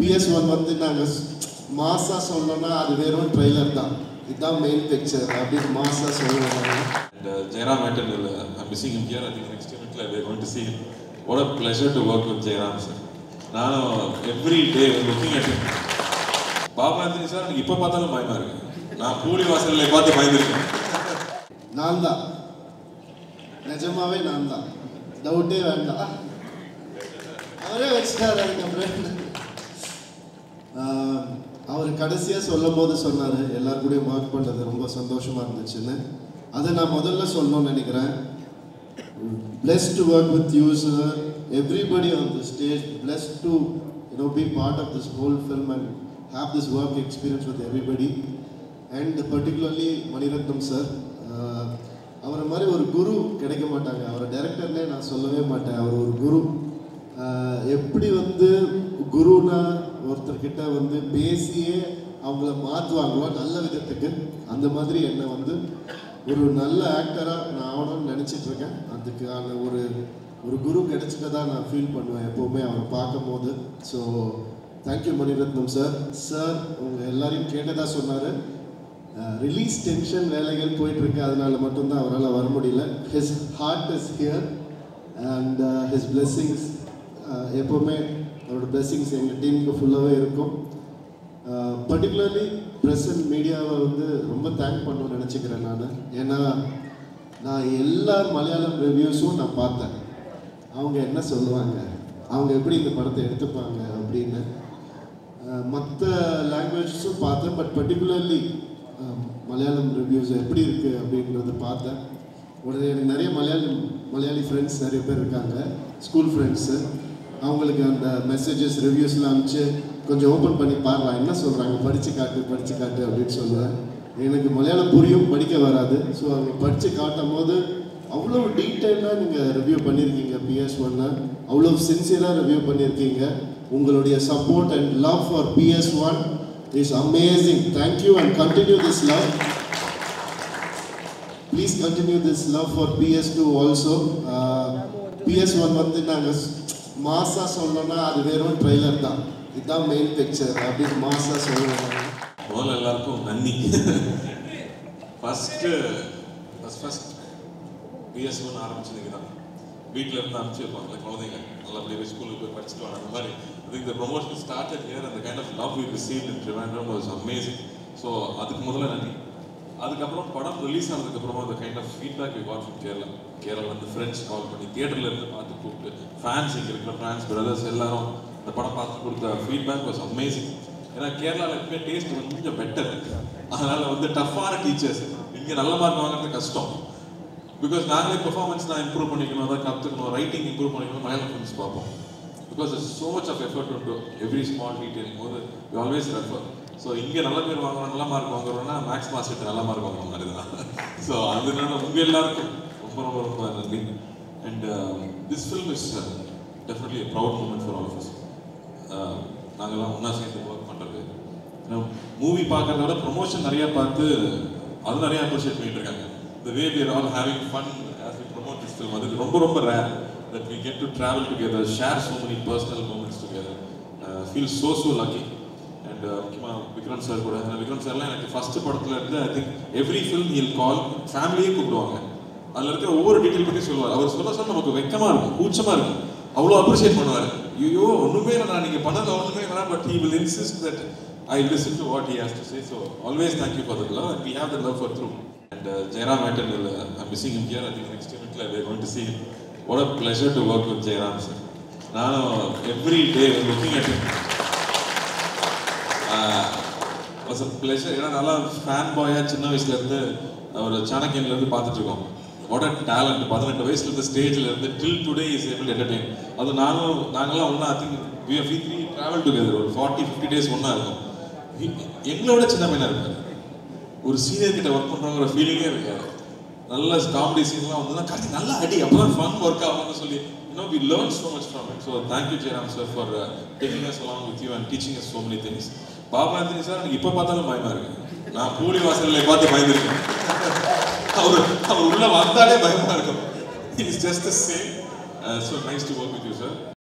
PS one வந்து நாங்கள் மாசா சொல்லணும்னா அது வெறும் ட்ரெய்லர் தான் இதுதான் மெயின் பிக்சர் அப்படின்னு மாசா சொல்லுவாங்க And uh, Jairam Anton, will, uh, I'm missing him here. I think next unit we're going to see him. What a pleasure to work with Jairam sir. நானும் every day looking at Baba Antony sir எனக்கு இப்போ பார்த்தாலும் பயமா இருக்கு நான் பூலி வாசல்ல பார்த்து பயந்துருக்கேன் நான் தான் நிஜமாவே நான் தான் டவுட்டே வேண்டாம் அவரே வச்சுட்டாரு அதுக்கப்புறம் ஆஹ், அவர் கடைசியாக சொல்லும் போது சொன்னார் எல்லார் கூடயும் ஒர்க் பண்ணது ரொம்ப சந்தோஷமாக இருந்துச்சுன்னு அதை நான் முதல்ல சொல்லணும்னு நினைக்கிறேன் blessed to work with you sir everybody on the stage blessed to you know be part of this whole film and have this work experience with everybody and particularly Mani Ratnam sir அவரை மாதிரி ஒரு குரு கிடைக்க மாட்டாங்க அவரை டைரக்டர்னே நான் சொல்லவே மாட்டேன் அவர் ஒரு குரு ஆஹ் எப்படி வந்து குருனா ஒருத்தர்கிட்ட வந்து பேசியே அவங்கள மாற்றுவாங்களோ நல்ல விதத்துக்கு அந்த மாதிரி என்னை வந்து ஒரு நல்ல ஆக்டராக நான் ஆகணும்னு நினச்சிட்டு இருக்கேன் அதுக்கான ஒரு ஒரு குரு கிடைச்சிட்டதா நான் ஃபீல் பண்ணுவேன் எப்போவுமே அவரை பார்க்கும்போது so thank you Mani Ratnam sir sir உங்கள் எல்லாரையும் கேட்டதா சொன்னார் ரிலீஸ் டென்ஷன் வேலைகள் போயிட்டு இருக்கு அதனால மட்டும்தான் அவரால் வர முடியல his heart is here and his blessings எப்போவுமே அவரோட பிளெஸ்ஸிங்ஸ் எங்கள் டீமுக்கு ஃபுல்லாகவே இருக்கும் பர்டிகுலர்லி ப்ரெஸ் அண்ட் மீடியாவை வந்து ரொம்ப தேங்க் பண்ணணும்னு நினச்சிக்கிறேன் நான் ஏன்னா நான் எல்லா மலையாளம் ரிவ்யூஸும் நான் பார்த்தேன் அவங்க என்ன சொல்லுவாங்க அவங்க எப்படி இந்த படத்தை எடுத்துப்பாங்க அப்படின்னு மற்ற லாங்குவேஜஸும் பார்த்தேன் பட் பர்டிகுலர்லி மலையாளம் ரிவ்யூஸ் எப்படி இருக்குது அப்படின்றத பார்த்தேன் உடனே எனக்கு நிறைய மலையாளம் மலையாளி ஃப்ரெண்ட்ஸ் நிறைய பேர் இருக்காங்க ஸ்கூல் ஃப்ரெண்ட்ஸு அவங்களுக்கு அந்த மெசேஜஸ் ரிவ்யூஸ்லாம் அனுப்பிச்சு கொஞ்சம் ஓப்பன் பண்ணி பாருலாம் என்ன சொல்கிறாங்க படித்து காட்டு படித்து காட்டு அப்படின்னு சொல்லுவேன் எனக்கு மலையாளம் புரியும் படிக்க வராது ஸோ அவங்க படித்து காட்டும் போது அவ்வளோ டீட்டெயிலாக நீங்கள் ரிவ்யூ பண்ணியிருக்கீங்க பிஎஸ் ஒன்னை அவ்வளோ சின்சியராக ரிவ்யூ பண்ணியிருக்கீங்க உங்களுடைய support and love for PS one is amazing thank you and continue this love please continue this love for PS two also PS one வந்து நாங்கள் மாசா சொல்லணும்னா அது வெறும் ட்ரெய்லர் தான் இதுதான் மெயின் பிக்சர் அப்படின்னு மாசா சொல்லுவாங்க முதல்ல எல்லாருக்கும் நன்றி first first first PS one ஆரம்பிச்சதுக்கு தான் வீட்டில் இருந்து அனுப்பிச்சு வைப்பாங்களே குழந்தைங்க நல்லபடியாக ஸ்கூலுக்கு போய் படிச்சுட்டு வாங்க அந்த மாதிரி I think the promotion started here and the kind of love we received in Trivandrum was amazing. So அதுக்கு முதல்ல நன்றி அதுக்கப்புறம் படம் ரிலீஸ் ஆனதுக்கப்புறமா அந்த kind of feedback we got from Kerala Kerala வந்து ஃப்ரெண்ட்ஸ் கால் பண்ணி தியேட்டர்ல இருந்து பார்த்து கூப்பிட்டு ஃபேன்ஸ் இங்கே இருக்கிற ஃபேன்ஸ் பிரதர்ஸ் எல்லாரும் இந்த படம் பார்த்து கொடுத்த ஃபீட்பேக் வாஸ் அமேசிங் ஏன்னா கேரளாவில் எப்பவுமே டேஸ்ட் கொஞ்சம் பெட்டர் அதனால வந்து டஃப்பான டீச்சர்ஸ் இங்கே நல்ல மார்க் வாங்குறது கஷ்டம் பிகாஸ் நாங்களே பெர்ஃபார்மன்ஸ் நான் இம்ப்ரூவ் பண்ணிக்கணும் அதை கற்றுக்கணும் ரைட்டிங் இம்ப்ரூவ் பண்ணிக்கணும் மலையாளம் ஃபிலிம்ஸ் பார்ப்போம் because so much of effort into every small detail போது we always refer ஸோ இங்கே நல்ல பேர் வாங்குறோம் நல்ல மார்க் வாங்குறோம்னா மேக்ஸ் மாஸ்டர் நல்ல மார்க் வாங்குற மாதிரி தான் ஸோ அதனால உங்கள் எல்லாருக்கும் ரொம்ப ரொம்ப ரொம்ப நன்றி and this film is definitely proud moment for all of us நாங்கள்லாம் ஒன்றா சேர்ந்து ஒர்க் பண்ணுறது மூவி பார்க்கறத விட ப்ரொமோஷன் நிறைய பார்த்து அது நிறைய அப்ரிஷியேட் பண்ணிட்டு இருக்காங்க the way we are all having fun as we promote this film அது ரொம்ப ரொம்ப rare that we get to travel together share so many personal moments together uh, feel so so lucky and uh, முக்கியமாக Vikram sir கூட ஏன்னா விக்ரம் சார்லாம் எனக்கு first படத்துல இருந்து ஐ திங்க் எவ்ரி ஃபில்ம் ஹில் கால் ஃபேமிலியே கூப்பிடுவாங்க அதில் இருக்கிற ஒவ்வொரு டீட்டெயில் பற்றி சொல்லுவார் அவர் சொல்ல சொல்ல நமக்கு வெக்கமா இருக்கும் கூச்சமா இருக்கும் அவ்வளோ அப்ரிஷியேட் பண்ணுவார் ஐயோ ஒண்ணுமே இல்லை நான் நீங்கள் பண்ணது ஒன்றுமே இல்லை but he will insist that I listen to what he has to say. So always thank you for the love, and we have the love for through. And uh, Jairam Anton, will, uh, I'm missing him here. I think next unit we're going to see him. What a pleasure to work with Jairam sir. நானும் every day looking at was a pleasure ஏன்னா நல்லா fan பாயாக சின்ன வயசுலேருந்து ஒரு சாணக்கியன்லேருந்து பார்த்துட்டு இருக்கோம் what a talent பதினெட்டு வயசுலேருந்து ஸ்டேஜில் இருந்து till today is able entertain அது நானும் நாங்களாம் ஒன்றா I think we we three travel together ஒரு ஃபார்ட்டி ஃபிஃப்டி டேஸ் ஒன்றா இருக்கும் எங்களோட சின்ன பையனாக இருப்பார் ஒரு சீனியர் கிட்ட ஒர்க் பண்ணுறோங்கிற ஃபீலிங்கே இருக்காது நல்ல காமெடி சீன்லாம் வந்து கார்த்தி நல்லா அடி அப்பதான் ஃபன் ஒர்க் ஆகும்னு சொல்லி you know we learn so much from it so thank you Jayaram sir for taking us along with you and teaching us so many things Baba Antony sir எனக்கு இப்போ பார்த்தாலும் பயமா இருக்கு நான் பூலி வாசல்ல பார்த்து பயந்துருக்கேன் அவர் அவர் உள்ள வந்தாலே பயமா இருக்கும் it's just same so nice to work with you sir